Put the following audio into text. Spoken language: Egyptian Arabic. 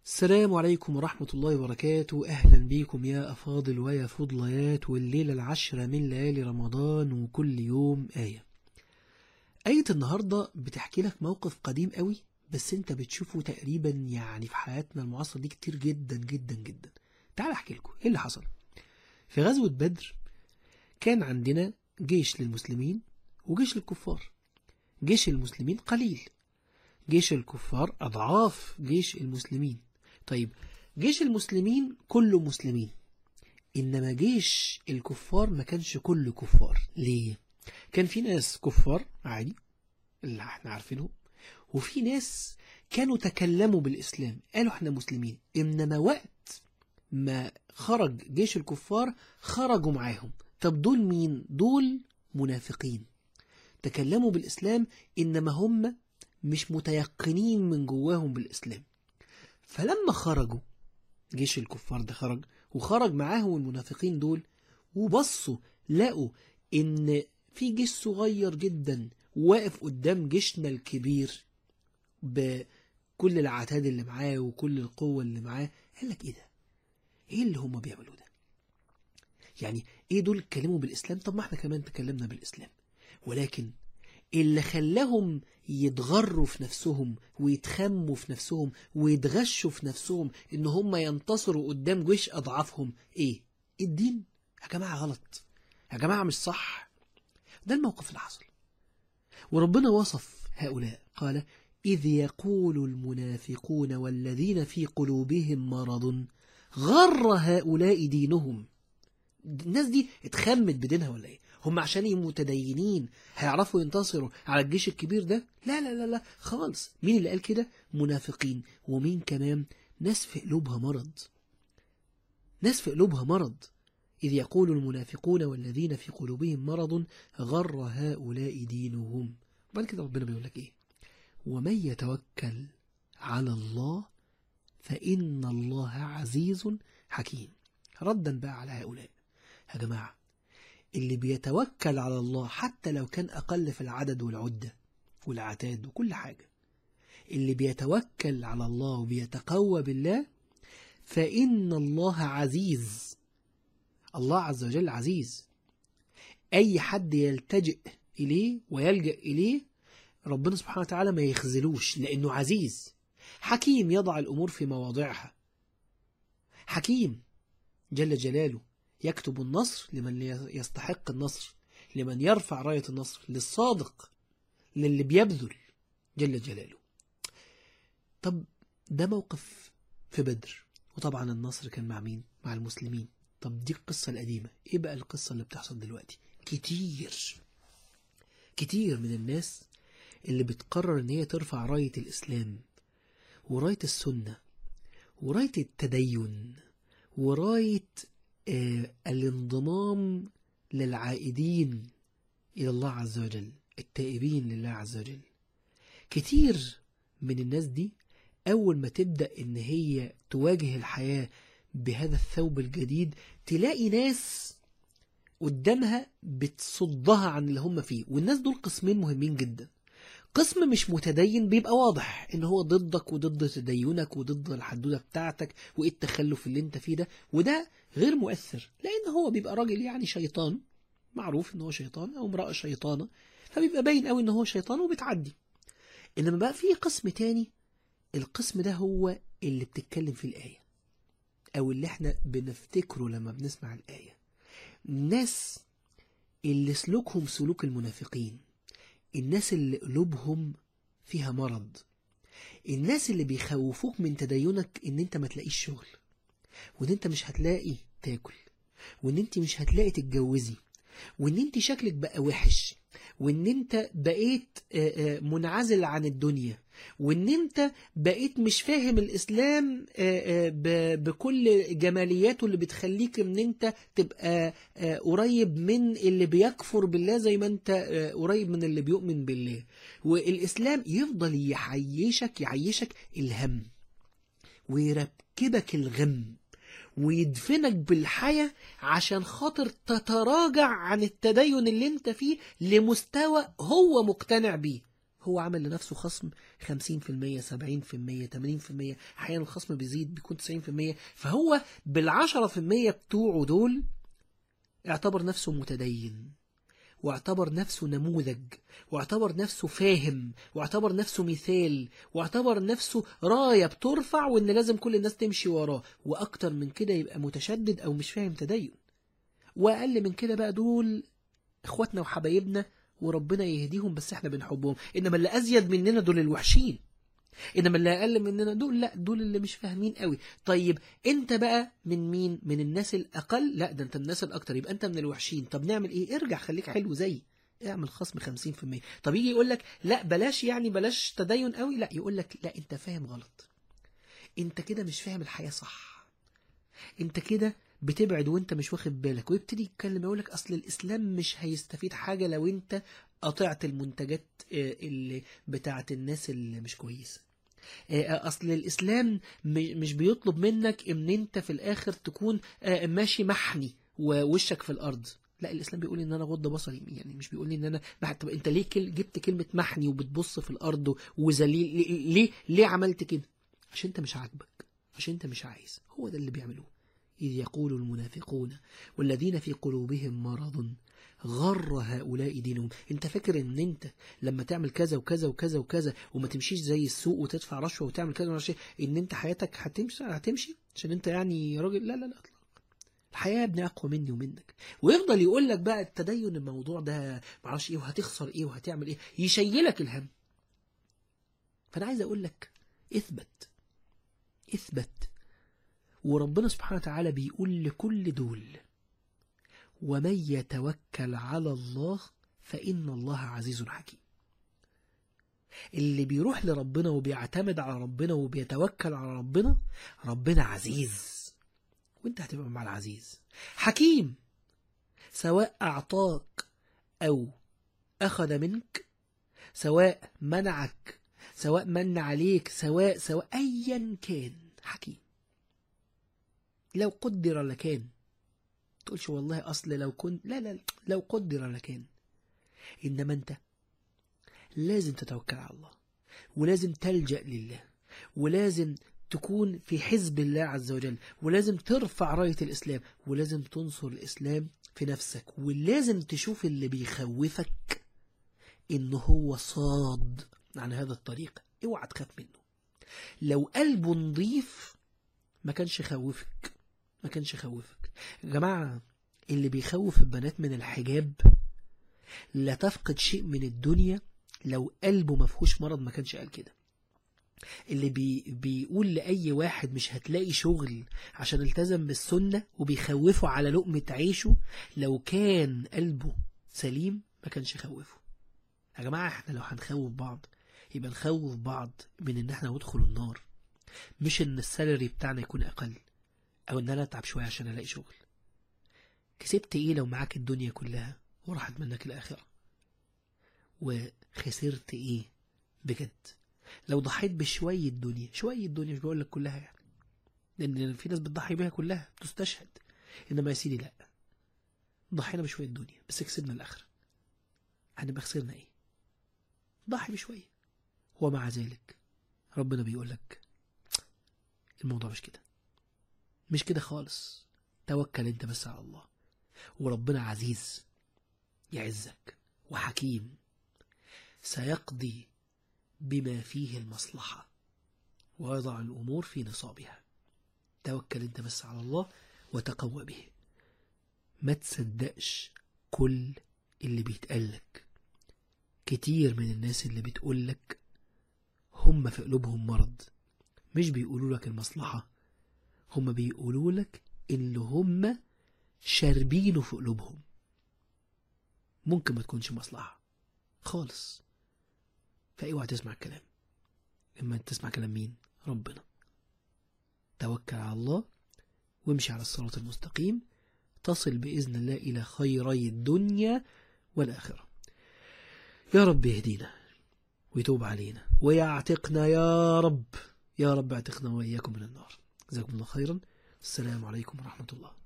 السلام عليكم ورحمة الله وبركاته أهلا بيكم يا أفاضل ويا فضليات والليلة العشرة من ليالي رمضان وكل يوم آية آية النهاردة بتحكي لك موقف قديم قوي بس انت بتشوفه تقريبا يعني في حياتنا المعاصرة دي كتير جدا جدا جدا تعال احكي لكم ايه اللي حصل في غزوة بدر كان عندنا جيش للمسلمين وجيش للكفار جيش المسلمين قليل جيش الكفار أضعاف جيش المسلمين طيب جيش المسلمين كله مسلمين إنما جيش الكفار ما كانش كله كفار ليه؟ كان في ناس كفار عادي اللي احنا عارفينهم وفي ناس كانوا تكلموا بالإسلام قالوا احنا مسلمين إنما وقت ما خرج جيش الكفار خرجوا معاهم طب دول مين؟ دول منافقين تكلموا بالإسلام إنما هم مش متيقنين من جواهم بالإسلام فلما خرجوا جيش الكفار ده خرج وخرج معاهم المنافقين دول وبصوا لقوا إن في جيش صغير جدا واقف قدام جيشنا الكبير بكل العتاد اللي معاه وكل القوة اللي معاه قال لك إيه ده؟ إيه اللي هم بيعملوا ده؟ يعني إيه دول اتكلموا بالإسلام؟ طب ما احنا كمان تكلمنا بالإسلام ولكن اللي خلاهم يتغروا في نفسهم ويتخموا في نفسهم ويتغشوا في نفسهم ان هم ينتصروا قدام جيش اضعافهم ايه الدين يا جماعه غلط يا جماعه مش صح ده الموقف اللي حصل وربنا وصف هؤلاء قال إذ يقول المنافقون والذين في قلوبهم مرض غر هؤلاء دينهم الناس دي اتخمت بدينها ولا ايه هم عشان متدينين هيعرفوا ينتصروا على الجيش الكبير ده لا لا لا لا خالص مين اللي قال كده منافقين ومين كمان ناس في قلوبها مرض ناس في قلوبها مرض إذ يقول المنافقون والذين في قلوبهم مرض غر هؤلاء دينهم وبعد كده ربنا بيقول لك إيه ومن يتوكل على الله فإن الله عزيز حكيم ردا بقى على هؤلاء يا جماعة اللي بيتوكل على الله حتى لو كان أقل في العدد والعدة والعتاد وكل حاجة اللي بيتوكل على الله وبيتقوى بالله فإن الله عزيز الله عز وجل عزيز أي حد يلتجئ إليه ويلجأ إليه ربنا سبحانه وتعالى ما يخذلوش لأنه عزيز حكيم يضع الأمور في مواضعها حكيم جل جلاله يكتب النصر لمن يستحق النصر لمن يرفع راية النصر للصادق للي بيبذل جل جلاله طب ده موقف في بدر وطبعا النصر كان مع مين مع المسلمين طب دي القصة القديمة ايه بقى القصة اللي بتحصل دلوقتي كتير كتير من الناس اللي بتقرر ان هي ترفع راية الاسلام وراية السنة وراية التدين وراية آه الانضمام للعائدين إلى الله عز وجل التائبين لله عز وجل كتير من الناس دي أول ما تبدأ إن هي تواجه الحياة بهذا الثوب الجديد تلاقي ناس قدامها بتصدها عن اللي هم فيه والناس دول قسمين مهمين جدا قسم مش متدين بيبقى واضح ان هو ضدك وضد تدينك وضد الحدوده بتاعتك وايه التخلف اللي انت فيه ده وده غير مؤثر لان هو بيبقى راجل يعني شيطان معروف ان هو شيطان او امراه شيطانه فبيبقى باين قوي ان هو شيطان وبتعدي انما بقى في قسم تاني القسم ده هو اللي بتتكلم فيه الايه او اللي احنا بنفتكره لما بنسمع الايه الناس اللي سلوكهم سلوك المنافقين الناس اللي قلوبهم فيها مرض الناس اللي بيخوفوك من تدينك ان انت ما تلاقيش شغل وان انت مش هتلاقي تاكل وان انت مش هتلاقي تتجوزي وان انت شكلك بقى وحش وان انت بقيت منعزل عن الدنيا وان انت بقيت مش فاهم الاسلام بكل جمالياته اللي بتخليك ان انت تبقى قريب من اللي بيكفر بالله زي ما انت قريب من اللي بيؤمن بالله والاسلام يفضل يعيشك يعيشك الهم ويركبك الغم ويدفنك بالحياة عشان خاطر تتراجع عن التدين اللي انت فيه لمستوى هو مقتنع بيه هو عمل لنفسه خصم 50% 70% 80% احيانا الخصم بيزيد بيكون 90% فهو بالعشرة في المية بتوعه دول اعتبر نفسه متدين واعتبر نفسه نموذج واعتبر نفسه فاهم واعتبر نفسه مثال واعتبر نفسه راية بترفع وان لازم كل الناس تمشي وراه واكتر من كده يبقى متشدد او مش فاهم تدين واقل من كده بقى دول اخواتنا وحبايبنا وربنا يهديهم بس احنا بنحبهم انما اللي ازيد مننا دول الوحشين انما اللي اقل مننا دول لا دول اللي مش فاهمين قوي طيب انت بقى من مين من الناس الاقل لا ده انت من الناس الاكتر يبقى انت من الوحشين طب نعمل ايه ارجع خليك حلو زي اعمل خصم 50% طب يجي يقول لك لا بلاش يعني بلاش تدين قوي لا يقول لك لا انت فاهم غلط انت كده مش فاهم الحياة صح انت كده بتبعد وانت مش واخد بالك ويبتدي يتكلم يقول لك اصل الاسلام مش هيستفيد حاجة لو انت قطعت المنتجات آه، اللي بتاعت الناس اللي مش كويسة آه، اصل الاسلام م- مش بيطلب منك ان انت في الاخر تكون آه، ماشي محني ووشك في الارض لا الاسلام بيقول ان انا غض بصري يعني مش بيقول لي ان انا بح- طب انت ليه كل جبت كلمه محني وبتبص في الارض وذليل ليه- ليه ليه عملت كده عشان انت مش عاجبك عشان انت مش عايز هو ده اللي بيعملوه إذ يقول المنافقون والذين في قلوبهم مرض غر هؤلاء دينهم انت فاكر ان انت لما تعمل كذا وكذا وكذا وكذا وما تمشيش زي السوق وتدفع رشوه وتعمل كذا ولا شيء ان انت حياتك هتمشي هتمشي عشان انت يعني راجل لا لا لا اطلاقا الحياه يا ابني اقوى مني ومنك ويفضل يقول لك بقى التدين الموضوع ده معرفش ايه وهتخسر ايه وهتعمل ايه يشيلك الهم فانا عايز اقول لك اثبت اثبت وربنا سبحانه وتعالى بيقول لكل دول ومن يتوكل على الله فإن الله عزيز حكيم اللي بيروح لربنا وبيعتمد على ربنا وبيتوكل على ربنا ربنا عزيز وانت هتبقى مع العزيز حكيم سواء أعطاك أو أخذ منك سواء منعك سواء من عليك سواء سواء أيا كان حكيم لو قدر لكان تقولش والله أصل لو كنت لا لا لا، لو قدر لكان إنما أنت لازم تتوكل على الله ولازم تلجأ لله ولازم تكون في حزب الله عز وجل ولازم ترفع راية الإسلام ولازم تنصر الإسلام في نفسك ولازم تشوف اللي بيخوفك إنه هو صاد عن هذا الطريق اوعى تخاف منه لو قلبه نظيف ما كانش خوفك ما كانش خوفك يا جماعة اللي بيخوف البنات من الحجاب لا تفقد شيء من الدنيا لو قلبه ما فيهوش مرض ما كانش قال كده اللي بي بيقول لأي واحد مش هتلاقي شغل عشان التزم بالسنة وبيخوفه على لقمة عيشه لو كان قلبه سليم ما كانش خوفه يا جماعة احنا لو هنخوف بعض يبقى نخوف بعض من ان احنا ندخل النار مش ان السالري بتاعنا يكون اقل او ان انا اتعب شوية عشان الاقي شغل كسبت ايه لو معاك الدنيا كلها وراحت منك الاخرة وخسرت ايه بجد لو ضحيت بشوية دنيا شوية دنيا مش بقول لك كلها يعني لان في ناس بتضحي بيها كلها تستشهد انما يا سيدي لا ضحينا بشوية دنيا بس كسبنا الاخرة هنبقى خسرنا ايه ضحي بشوية ومع ذلك ربنا بيقول لك الموضوع مش كده مش كده خالص توكل انت بس على الله وربنا عزيز يعزك وحكيم سيقضي بما فيه المصلحة ويضع الأمور في نصابها توكل انت بس على الله وتقوى به ما تصدقش كل اللي بيتقالك كتير من الناس اللي بتقولك هم في قلوبهم مرض مش بيقولوا لك المصلحة هم بيقولوا لك اللي هم شاربينه في قلوبهم ممكن ما تكونش مصلحة خالص فاوعى تسمع الكلام اما تسمع كلام مين ربنا توكل على الله وامشي على الصراط المستقيم تصل بإذن الله إلى خيري الدنيا والآخرة يا رب يهدينا ويتوب علينا ويعتقنا يا رب يا رب اعتقنا وإياكم من النار جزاكم الله خيرا السلام عليكم ورحمة الله